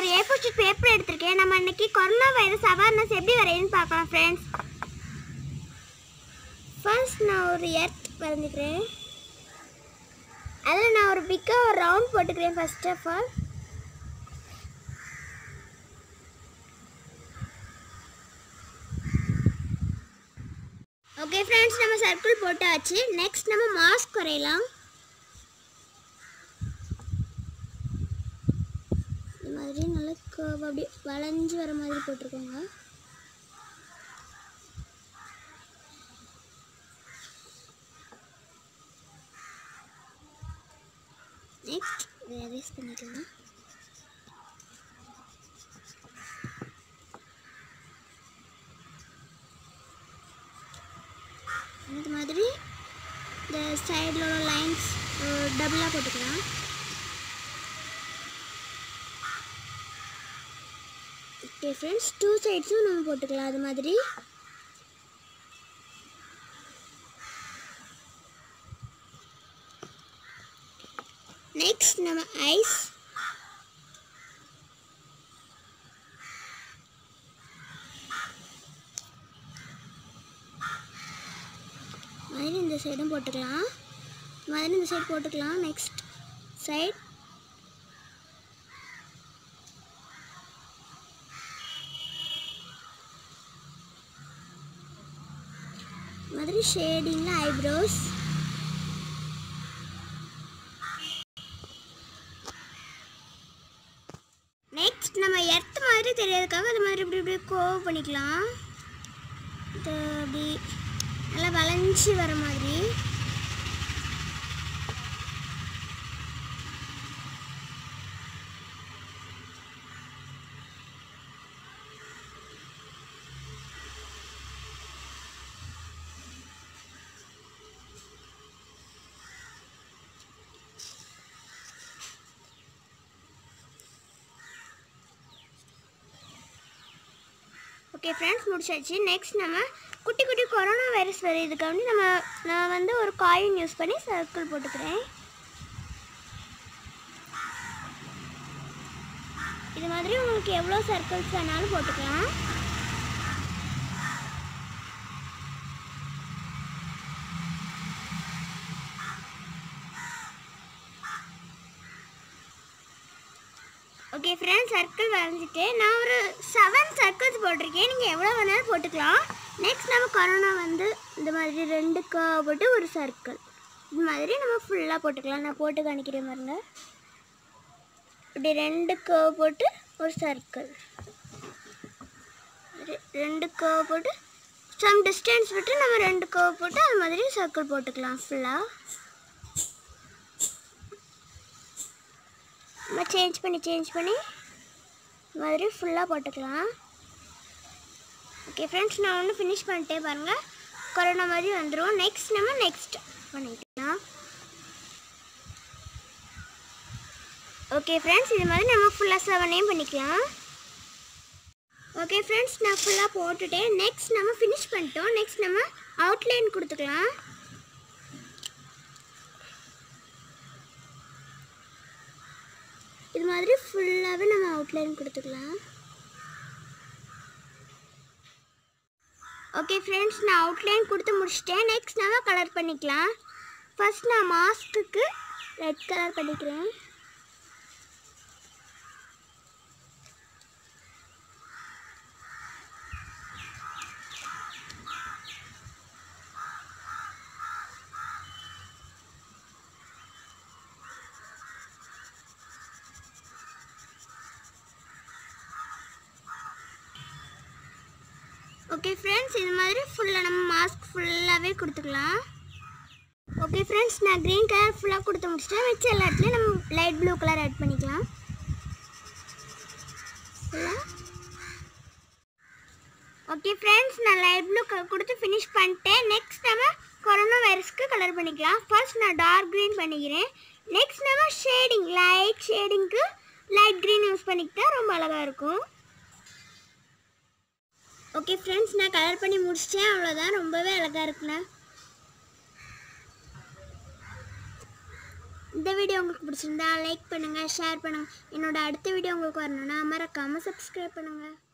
ஒரு A four sheet paper எடுத்திருக்கேன் நம்ம இன்னைக்கு கொரோனா வைரஸ் அவேர்னஸ் எப்படி வரையுன்னு பார்க்கலாம் ஃப்ரெண்ட்ஸ் ஃபர்ஸ்ட் நான் ஒரு எர்த் வரைஞ்சிக்கிறேன் அதில் நான் ஒரு பிக்காக ஒரு ரவுண்ட் போட்டுக்கிறேன் first of all okay friends நம்ம சர்க்கிள் போட்டாச்சு நெக்ஸ்ட் நம்ம மாஸ்க் வரையலாம் இந்த மாதிரி நல்லா curve அப்படி வளைஞ்சு வர மாதிரி போட்டிருக்கோங்க நெக்ஸ்ட் erase பண்ணிக்கலாம் இந்த மாதிரி இந்த சைடில் உள்ள லைன்ஸ் டபுளாக போட்டுக்கலாம் ஓகே ஃப்ரெண்ட்ஸ் டூ சைட்ஸும் நம்ம போட்டுக்கலாம் அது மாதிரி நெக்ஸ்ட் நம்ம ஐஸ் மாதிரி இந்த சைடும் போட்டுக்கலாம் மாதிரி இந்த சைடு போட்டுக்கலாம் நெக்ஸ்ட் சைட் மாதிரி ஷேடிங்கில் ஐப்ரோஸ் நெக்ஸ்ட் நம்ம எர்த் மாதிரி தெரியறதுக்காக அது மாதிரி இப்படி இப்படி கோவ் பண்ணிக்கலாம் இது அப்படி நல்லா வளைஞ்சி வர மாதிரி ஓகே ஃப்ரெண்ட்ஸ் முடிச்சாச்சு நெக்ஸ்ட் நம்ம குட்டி குட்டி கொரோனா வைரஸ் வரையதுக்கு வந்து நம்ம நான் வந்து ஒரு காயின் யூஸ் பண்ணி சர்க்கிள் போட்டுக்கிறேன் இது மாதிரி உங்களுக்கு எவ்வளோ சர்க்கிள்ஸ் வேணாலும் போட்டுக்கலாம் ஓகே ஃப்ரெண்ட்ஸ் சர்க்கிள் வரைஞ்சிட்டு நான் ஒரு செவன் சர்க்கிள்ஸ் போட்டிருக்கேன் நீங்கள் எவ்வளோ வேணாலும் போட்டுக்கலாம் நெக்ஸ்ட் நம்ம கொரோனா வந்து இந்த மாதிரி ரெண்டு curve போட்டு ஒரு சர்க்கிள் இது மாதிரி நம்ம ஃபுல்லாக போட்டுக்கலாம் நான் போட்டு காணிக்கிறேன் பாருங்க இப்படி ரெண்டு curve போட்டு ஒரு சர்க்கிள் ரெண்டு curve போட்டு சம் டிஸ்டன்ஸ் விட்டு நம்ம ரெண்டு curve போட்டு அது மாதிரி சர்க்கிள் போட்டுக்கலாம் ஃபுல்லாக நம்ம சேஞ்ச் பண்ணி சேஞ்ச் பண்ணி இந்த மாதிரி ஃபுல்லாக போட்டுக்கலாம் ஓகே ஃப்ரெண்ட்ஸ் நான் ஒன்று ஃபினிஷ் பண்ணிட்டே பாருங்கள் கொரோனா மாதிரி வந்துடும் நெக்ஸ்ட் நம்ம நெக்ஸ்ட் பண்ணிக்கலாம் ஓகே ஃப்ரெண்ட்ஸ் இது மாதிரி நம்ம ஃபுல்லாக செவனையும் பண்ணிக்கலாம் ஓகே ஃப்ரெண்ட்ஸ் நான் ஃபுல்லாக போட்டுட்டேன் நெக்ஸ்ட் நம்ம ஃபினிஷ் பண்ணிட்டோம் நெக்ஸ்ட் நம்ம அவுட்லைன் கொடுத்துக்கலாம் இது மாதிரி ஃபுல்லாகவே நம்ம அவுட்லைன் கொடுத்துக்கலாம் ஓகே ஃப்ரெண்ட்ஸ் நான் அவுட்லைன் கொடுத்து முடிச்சிட்டேன் நெக்ஸ்ட் நம்ம கலர் பண்ணிக்கலாம் ஃபர்ஸ்ட் நான் மாஸ்க்குக்கு ரெட் கலர் பண்ணிக்கிறேன் ஓகே ஃப்ரெண்ட்ஸ் இது மாதிரி ஃபுல்லாக நம்ம மாஸ்க் ஃபுல்லாகவே கொடுத்துக்கலாம் ஓகே ஃப்ரெண்ட்ஸ் நான் க்ரீன் கலர் ஃபுல்லாக கொடுத்து முடிச்சிட்டேன் மிச்ச எல்லா இடத்துலையும் நம்ம லைட் ப்ளூ கலர் ஆட் பண்ணிக்கலாம் ஓகே ஃப்ரெண்ட்ஸ் நான் லைட் ப்ளூ கலர் கொடுத்து ஃபினிஷ் பண்ணிட்டேன் நெக்ஸ்ட் நம்ம கொரோனா வைரஸ்க்கு கலர் பண்ணிக்கலாம் ஃபர்ஸ்ட் நான் டார்க் க்ரீன் பண்ணிக்கிறேன் நெக்ஸ்ட் நம்ம ஷேடிங் லைட் ஷேடிங்க்கு லைட் க்ரீன் யூஸ் பண்ணிக்கிட்டா ரொம்ப அழகாக இருக்கும் ஓகே ஃப்ரெண்ட்ஸ் நான் கலர் பண்ணி முடிச்சிட்டேன் அவ்வளோதான் ரொம்பவே அழகாக இருக்குண்ணா இந்த வீடியோ உங்களுக்கு பிடிச்சிருந்தா லைக் பண்ணுங்கள் ஷேர் பண்ணுங்கள் என்னோட அடுத்த வீடியோ உங்களுக்கு வரணும்னா மறக்காமல் சப்ஸ்கிரைப் பண்ணுங்கள்